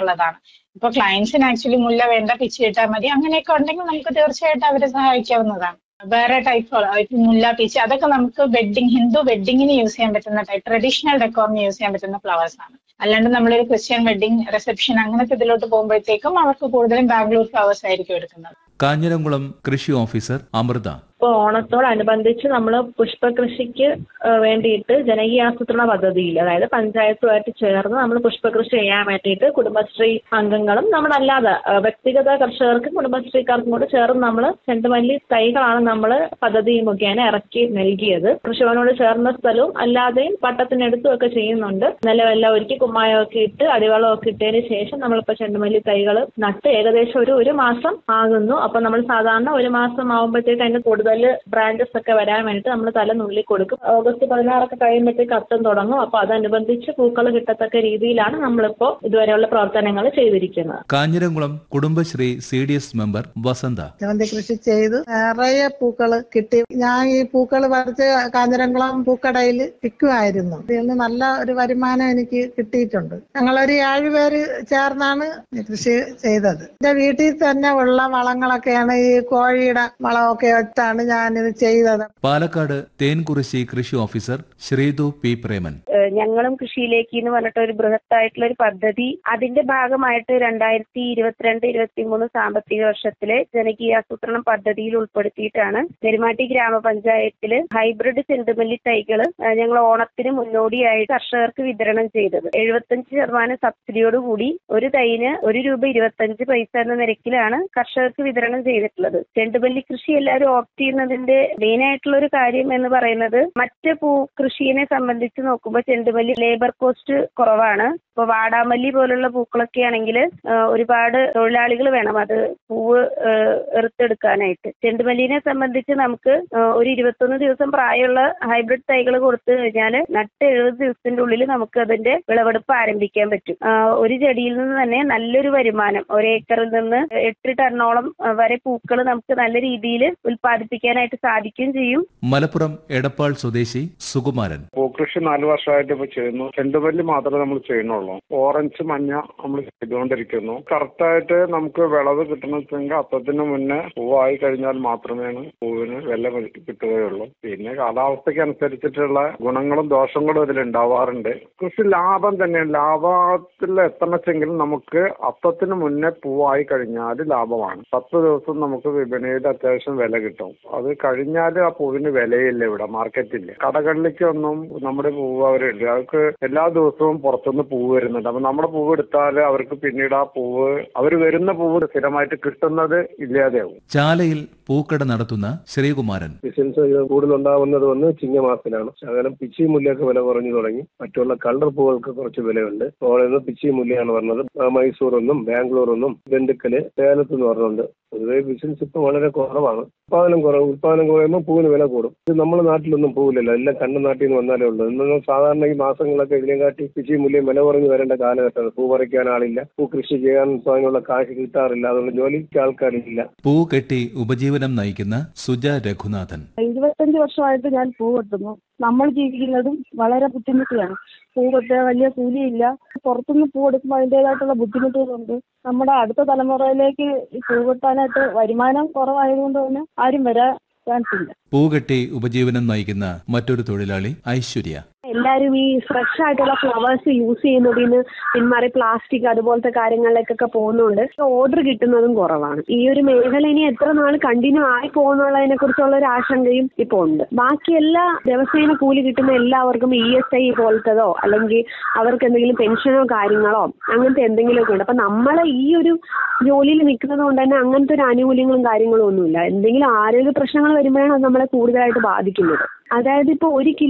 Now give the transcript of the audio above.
എന്നുള്ളതാണ് ഇപ്പൊ ക്ലയൻസിന് ആക്ച്വലി മുല്ല വേണ്ട പിച്ച് കിട്ടാൽ മതി അങ്ങനെയൊക്കെ ഉണ്ടെങ്കിൽ നമുക്ക് തീർച്ചയായിട്ടും അവരെ സഹായിക്കാവുന്നതാണ് വേറെ ടൈപ്പ് മുല്ല പീച്ച് അതൊക്കെ നമുക്ക് വെഡിങ് ഹിന്ദു വെഡിങ്ങിന് യൂസ് ചെയ്യാൻ പറ്റുന്ന ടൈപ്പ് ട്രഡീഷണൽ ഡെക്കോറിന് യൂസ് ചെയ്യാൻ പറ്റുന്ന ഫ്ലവേഴ്സ് ആണ് അല്ലാണ്ട് നമ്മളൊരു ക്രിസ്ത്യൻ വെഡിങ് റിസപ്ഷൻ അങ്ങനത്തെ ഇതിലോട്ട് പോകുമ്പോഴത്തേക്കും അവർക്ക് കൂടുതലും ബാംഗ്ലൂർ ഫ്ലവേഴ്സ് ആയിരിക്കും എടുക്കുന്നത് കാഞ്ഞിരംകുളം കൃഷി ഓഫീസർ അമൃത ഇപ്പോൾ ഓണത്തോടനുബന്ധിച്ച് നമ്മൾ പുഷ്പകൃഷിക്ക് ഏഹ് വേണ്ടിയിട്ട് ജനകീയ ആസൂത്രണ പദ്ധതിയിൽ അതായത് പഞ്ചായത്തുമായിട്ട് ചേർന്ന് നമ്മൾ പുഷ്പകൃഷി ചെയ്യാൻ വേണ്ടിയിട്ട് കുടുംബശ്രീ അംഗങ്ങളും നമ്മളല്ലാതെ ഏഹ് വ്യക്തിഗത കർഷകർക്കും കുടുംബശ്രീക്കാർക്കും കൂടെ ചേർന്ന് നമ്മൾ ചെണ്ടുമല്ലി തൈകളാണ് നമ്മൾ പദ്ധതി മുഖേന ഇറക്കി നൽകിയത് കൃഷിഭവനോട് ചേർന്ന സ്ഥലവും അല്ലാതെയും പട്ടത്തിനടുത്തും ഒക്കെ ചെയ്യുന്നുണ്ട് നിലമെല്ലാം ഒരുക്കി കുമ്മായമൊക്കെ ഇട്ട് അടിവളമൊക്കെ ഇട്ടതിന് ശേഷം നമ്മളിപ്പോൾ ചെണ്ടുമല്ലി തൈകൾ നട്ട് ഏകദേശം ഒരു ഒരു മാസം ആകുന്നു അപ്പൊ നമ്മൾ സാധാരണ ഒരു മാസം ആകുമ്പോഴത്തേക്ക് അതിന് കൂടുതൽ ബ്രാഞ്ചസ് ഒക്കെ വരാൻ വേണ്ടിയിട്ട് നമ്മൾ തല നുള്ളി കൊടുക്കും ഓഗസ്റ്റ് പതിനാറൊക്കെ കഴിയുമ്പോഴത്തേക്ക് അത്തം തുടങ്ങും അപ്പൊ അതനുബന്ധിച്ച് പൂക്കൾ കിട്ടത്തക്ക രീതിയിലാണ് നമ്മളിപ്പോ ഇതുവരെയുള്ള പ്രവർത്തനങ്ങൾ ചെയ്തിരിക്കുന്നത് Kanjiramkulam Kudumbashree C D S member വസന്ത ജമന്തി കൃഷി ചെയ്ത് നിറയെ പൂക്കള് കിട്ടി ഞാൻ ഈ പൂക്കൾ പറിച്ച് കാഞ്ഞിരംകുളം പൂക്കടയിൽ വിൽക്കുമായിരുന്നു ഇതിൽ നിന്ന് നല്ല ഒരു വരുമാനം എനിക്ക് കിട്ടിയിട്ടുണ്ട് ഞങ്ങളൊരു ഏഴുപേര് ചേർന്നാണ് ഈ കൃഷി ചെയ്തത് എന്റെ വീട്ടിൽ തന്നെ ഉള്ള വളങ്ങളൊക്കെയാണ് ഈ കോഴിയുടെ വളമൊക്കെ വെച്ചാണ് ഞാനിത് ചെയ്തത് പാലക്കാട് തേൻകുറിശി കൃഷി ഓഫീസർ ശ്രീതു പി പ്രേമൻ ഏഹ് ഞങ്ങളും കൃഷിയിലേക്ക് എന്ന് പറഞ്ഞിട്ട് ഒരു ബൃഹത്തായിട്ടുള്ള ഒരു പദ്ധതി അതിന്റെ ഭാഗമായിട്ട് രണ്ടായിരത്തി ഇരുപത്തിരണ്ട് ഇരുപത്തി മൂന്ന് സാമ്പത്തിക വർഷത്തിലെ ജനകീയ ആസൂത്രണ പദ്ധതിയിൽ ഉൾപ്പെടുത്തിയിട്ടാണ് നെരുമാട്ടി ഗ്രാമപഞ്ചായത്തില് ഹൈബ്രിഡ് ചെണ്ടുമല്ലി തൈകൾ ഞങ്ങൾ ഓണത്തിന് മുന്നോടിയായി കർഷകർക്ക് വിതരണം ചെയ്തത് എഴുപത്തഞ്ച് ശതമാനം സബ്സിഡിയോടുകൂടി ഒരു തൈന് ഒരു രൂപ ഇരുപത്തഞ്ച് പൈസ എന്ന നിരക്കിലാണ് കർഷകർക്ക് വിതരണം ചെയ്തിട്ടുള്ളത് ചെണ്ടുമല്ലി കൃഷി എല്ലാവരും ഓപ്റ്റ് ചെയ്യുന്നതിന്റെ മെയിൻ ആയിട്ടുള്ള ഒരു കാര്യം എന്ന് പറയുന്നത് മറ്റ് പൂ കൃഷിയെ സംബന്ധിച്ച് നോക്കുമ്പോൾ ചെണ്ടുമല്ലി ലേബർ കോസ്റ്റ് കുറവാണ് ഇപ്പൊ വാടാമല്ലി പോലുള്ള പൂക്കളൊക്കെ ആണെങ്കിൽ ഒരുപാട് തൊഴിലാളികൾ വേണം അത് പൂവ് ഏഹ്, എറുത്തെടുക്കാനായിട്ട് ചെണ്ടുമല്ലിനെ സംബന്ധിച്ച് നമുക്ക് ഏഹ്, ഒരു ഇരുപത്തൊന്ന് ദിവസം പ്രായമുള്ള ഹൈബ്രിഡ് തൈകൾ കൊടുത്തു കഴിഞ്ഞാൽ നട്ട് എഴുപത് ദിവസത്തിന്റെ ഉള്ളിൽ നമുക്ക് അതിന്റെ വിളവെടുപ്പ് ആരംഭിക്കാൻ പറ്റും ആഹ്, ഒരു ചെടിയിൽ നിന്ന് തന്നെ നല്ലൊരു വരുമാനം ഒരേക്കറിൽ നിന്ന് എട്ട് ടണ്ണോളം അഹ്, വരെ പൂക്കൾ നമുക്ക് നല്ല രീതിയിൽ ഉൽപ്പാദിപ്പിക്കാനായിട്ട് സാധിക്കുകയും ചെയ്യും മലപ്പുറം എടപ്പാൾ സ്വദേശി സുകുമാരൻ പൂക്കൃഷി നാല് വർഷമായിട്ട് ഇപ്പൊ ചെയ്യുന്നു ചെണ്ടുമല്ലി മാത്രമേ നമ്മൾ ചെയ്യുന്നുള്ളൂ ഓറഞ്ച് മഞ്ഞ നമ്മൾ ചെയ്തുകൊണ്ടിരിക്കുന്നു കറക്റ്റായിട്ട് നമുക്ക് വിളവ് കിട്ടണമെങ്കിൽ അത്തത്തിന് മുന്നേ പൂവായി കഴിഞ്ഞാൽ മാത്രമേ പൂവിന് വില കിട്ടുകയുള്ളൂ പിന്നെ കാലാവസ്ഥയ്ക്ക് അനുസരിച്ചിട്ടുള്ള ഗുണങ്ങളും ദോഷങ്ങളും ഇതിൽ ഉണ്ടാവാറുണ്ട് കൃഷി ലാഭം തന്നെയാണ് ലാഭത്തിൽ എത്തണമെച്ചെങ്കിൽ നമുക്ക് അത്തത്തിന് മുന്നേ പൂവായി കഴിഞ്ഞാൽ ലാഭമാണ് പത്ത് ദിവസം നമുക്ക് വിപണിയിൽ അത്യാവശ്യം വില കിട്ടും അത് കഴിഞ്ഞാൽ ആ പൂവിന് വിലയില്ല ഇവിടെ മാർക്കറ്റില്ല കടകളിലേക്കൊന്നും നമ്മുടെ പൂവ് അവരുണ്ട് അവർക്ക് എല്ലാ ദിവസവും പുറത്തുനിന്ന് പൂവ് വരുന്നുണ്ട് അപ്പൊ നമ്മുടെ പൂവ് എടുത്താൽ അവർക്ക് പിന്നീട് ആ പൂവ് അവർ വരുന്ന പൂവ് സ്ഥിരമായിട്ട് കിട്ടുന്നത് ഇല്ലാതെയാവും ചാലയിൽ പൂക്കട നടത്തുന്ന ശ്രീകുമാരൻ ബിസിനസ് കൂടുതലുണ്ടാവുന്നത് വന്ന് ചിങ്ങമാസത്തിലാണ് ശകലം പിച്ചി മുല്ലയൊക്കെ വില കുറഞ്ഞു തുടങ്ങി മറ്റുള്ള കളർ പൂവുകൾക്ക് കുറച്ച് വിലയുണ്ട് അവിടെ നിന്ന് പിച്ചി മുല്ലയാണ് പറഞ്ഞത് ആ, മൈസൂറെന്നും ബാംഗ്ലൂരെന്നും ദിണ്ടുക്കല് സേലത്ത് എന്ന് പറഞ്ഞുണ്ട് പൊതുവെ ബിസിനസ് ഇപ്പൊ വളരെ കുറവാണ് ഉത്പാദനം കുറവ് ഉത്പാദനം കുറയുമ്പോൾ പൂവിന് വില കൂടും ഇത് നമ്മുടെ നാട്ടിലൊന്നും പൂവില്ലല്ലോ എല്ലാം കണ്ണ നാട്ടിൽ നിന്ന് വന്നാലേ ഉള്ളൂ ഇന്ന് സാധാരണ ഈ മാസങ്ങളൊക്കെ ഇതിനെക്കാട്ടി പിച്ചി മുല്ലയും വില കുറഞ്ഞു വരേണ്ട കാലഘട്ടമാണ് പൂ പറിക്കാൻ ആളില്ല പൂ കൃഷി ചെയ്യാൻ അതിനുള്ള കാശ് കിട്ടാറില്ല അതുകൊണ്ട് ജോലിക്ക് ആൾക്കാരില്ല പൂ കെട്ടി ഉപജീവനം നയിക്കുന്ന സുജ രഘുനാഥൻ ഇരുപത്തഞ്ച് വർഷമായിട്ട് ഞാൻ പൂ വെട്ടുന്നു നമ്മൾ ജീവിക്കുന്നതും വളരെ ബുദ്ധിമുട്ടിയാണ് പൂ വെട്ടാൻ വലിയ കൂലിയില്ല പുറത്തുനിന്ന് പൂ എടുക്കുമ്പോൾ അതിൻ്റെതായിട്ടുള്ള ബുദ്ധിമുട്ടുകളുണ്ട് നമ്മുടെ അടുത്ത തലമുറയിലേക്ക് ഈ പൂ വെട്ടാനായിട്ട് വരുമാനം കുറവായതുകൊണ്ട് തന്നെ ആരും വരാൻ ചാൻസ് ഇല്ല പൂ കെട്ടി ഉപജീവനം നയിക്കുന്ന മറ്റൊരു തൊഴിലാളി ഐശ്വര്യ എല്ലാവരും ഈ ഫ്രഷ് ആയിട്ടുള്ള ഫ്ലവേഴ്സ് യൂസ് ചെയ്യുന്നതിൽ നിന്ന് പിന്മാറി പ്ലാസ്റ്റിക് അതുപോലത്തെ കാര്യങ്ങളിലേക്കൊക്കെ പോകുന്നുണ്ട് ഓർഡർ കിട്ടുന്നതും കുറവാണ് ഈ ഒരു മേഖല ഇനി എത്ര നാൾ കണ്ടിന്യൂ ആയി പോകുന്നുള്ളതിനെ കുറിച്ചുള്ള ഒരു ആശങ്കയും ഇപ്പോൾ ഉണ്ട് ബാക്കി എല്ലാ ദിവസേന കൂലി കിട്ടുന്ന എല്ലാവർക്കും ഇ എസ് ഐ പോലത്തതോ അല്ലെങ്കിൽ അവർക്ക് എന്തെങ്കിലും പെൻഷനോ കാര്യങ്ങളോ അങ്ങനത്തെ എന്തെങ്കിലുമൊക്കെ ഉണ്ട് അപ്പൊ നമ്മൾ ഈ ഒരു ജോലിയിൽ നിൽക്കുന്നത് കൊണ്ട് തന്നെ അങ്ങനത്തെ ഒരു ആനുകൂല്യങ്ങളും കാര്യങ്ങളും ഒന്നുമില്ല എന്തെങ്കിലും ആരോഗ്യ പ്രശ്നങ്ങൾ വരുമ്പോഴാണ് അത് നമ്മളെ കൂടുതലായിട്ട് ബാധിക്കുന്നത് അതായത് ഇപ്പോൾ ഒരു കിലോ